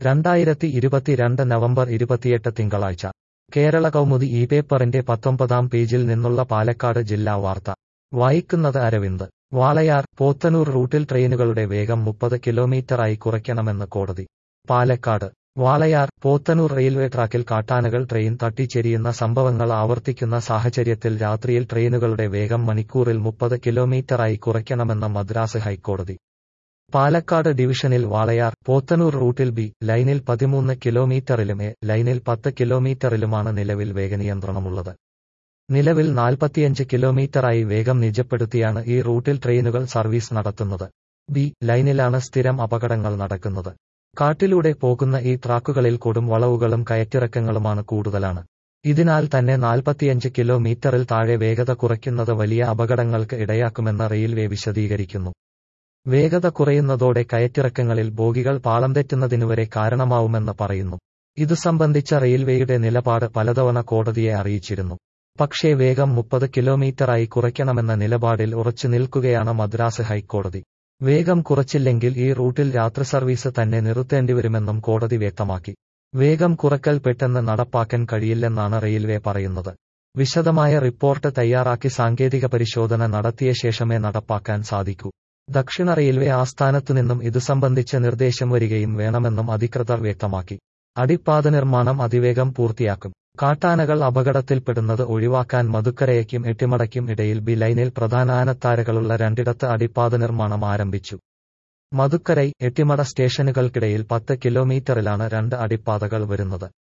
രണ്ടായിരത്തി ഇരുപത്തിരണ്ട് നവംബർ ഇരുപത്തിയെട്ട് തിങ്കളാഴ്ച കേരള കൗമുദി ഈ പേപ്പറിന്റെ പത്തൊമ്പതാം പേജിൽ നിന്നുള്ള പാലക്കാട് ജില്ലാ വാർത്ത വായിക്കുന്നത് അരവിന്ദ് വാളയാർ പോത്തനൂർ റൂട്ടിൽ ട്രെയിനുകളുടെ വേഗം മുപ്പത് കിലോമീറ്ററായി കുറയ്ക്കണമെന്ന് കോടതി പാലക്കാട് വാളയാർ പോത്തനൂർ റെയിൽവേ ട്രാക്കിൽ കാട്ടാനകൾ ട്രെയിൻ തട്ടിച്ചെരിയുന്ന സംഭവങ്ങൾ ആവർത്തിക്കുന്ന സാഹചര്യത്തിൽ രാത്രിയിൽ ട്രെയിനുകളുടെ വേഗം മണിക്കൂറിൽ മുപ്പത് കിലോമീറ്ററായി കുറയ്ക്കണമെന്ന് മദ്രാസ് ഹൈക്കോടതി പാലക്കാട് ഡിവിഷനിൽ വാളയാർ പോത്തനൂർ റൂട്ടിൽ ബി ലൈനിൽ പതിമൂന്ന് കിലോമീറ്ററിലും എ ലൈനിൽ പത്ത് കിലോമീറ്ററിലുമാണ് നിലവിൽ വേഗനിയന്ത്രണമുള്ളത് നിലവിൽ നാൽപ്പത്തിയഞ്ച് കിലോമീറ്ററായി വേഗം നിജപ്പെടുത്തിയാണ് ഈ റൂട്ടിൽ ട്രെയിനുകൾ സർവീസ് നടത്തുന്നത് ബി ലൈനിലാണ് സ്ഥിരം അപകടങ്ങൾ നടക്കുന്നത് കാട്ടിലൂടെ പോകുന്ന ഈ ട്രാക്കുകളിൽ കൊടും വളവുകളും കയറ്റിറക്കങ്ങളുമാണ് കൂടുതലാണ് ഇതിനാൽ തന്നെ നാൽപ്പത്തിയഞ്ച് കിലോമീറ്ററിൽ താഴെ വേഗത കുറയ്ക്കുന്നത് വലിയ അപകടങ്ങൾക്ക് ഇടയാക്കുമെന്ന് റെയിൽവേ വിശദീകരിക്കുന്നു വേഗത കുറയുന്നതോടെ കയറ്റിറക്കങ്ങളിൽ ബോഗികൾ പാളം തെറ്റുന്നതിനുവരെ കാരണമാവുമെന്ന് പറയുന്നു ഇതു സംബന്ധിച്ച റെയിൽവേയുടെ നിലപാട് പലതവണ കോടതിയെ അറിയിച്ചിരുന്നു പക്ഷേ വേഗം മുപ്പത് കിലോമീറ്ററായി കുറയ്ക്കണമെന്ന നിലപാടിൽ ഉറച്ചു നിൽക്കുകയാണ് മദ്രാസ് ഹൈക്കോടതി വേഗം കുറച്ചില്ലെങ്കിൽ ഈ റൂട്ടിൽ രാത്രി സർവീസ് തന്നെ നിർത്തേണ്ടിവരുമെന്നും കോടതി വ്യക്തമാക്കി വേഗം കുറക്കൽ പെട്ടെന്ന് നടപ്പാക്കാൻ കഴിയില്ലെന്നാണ് റെയിൽവേ പറയുന്നത് വിശദമായ റിപ്പോർട്ട് തയ്യാറാക്കി സാങ്കേതിക പരിശോധന നടത്തിയ ശേഷമേ നടപ്പാക്കാൻ സാധിക്കൂ ദക്ഷിണ റെയിൽവേ ആസ്ഥാനത്തുനിന്നും ഇതു സംബന്ധിച്ച നിർദ്ദേശം വരികയും വേണമെന്നും അധികൃതർ വ്യക്തമാക്കി അടിപ്പാത നിർമ്മാണം അതിവേഗം പൂർത്തിയാക്കും കാട്ടാനകൾ അപകടത്തിൽപ്പെടുന്നത് ഒഴിവാക്കാൻ മധുക്കരയ്ക്കും എട്ടിമടയ്ക്കും ഇടയിൽ ബി ലൈനിൽ പ്രധാന ആനത്താരകളുള്ള രണ്ടിടത്ത് അടിപ്പാത നിർമ്മാണം ആരംഭിച്ചു മധുക്കരൈ എട്ടിമട സ്റ്റേഷനുകൾക്കിടയിൽ പത്ത് കിലോമീറ്ററിലാണ് രണ്ട് അടിപ്പാതകൾ വരുന്നത്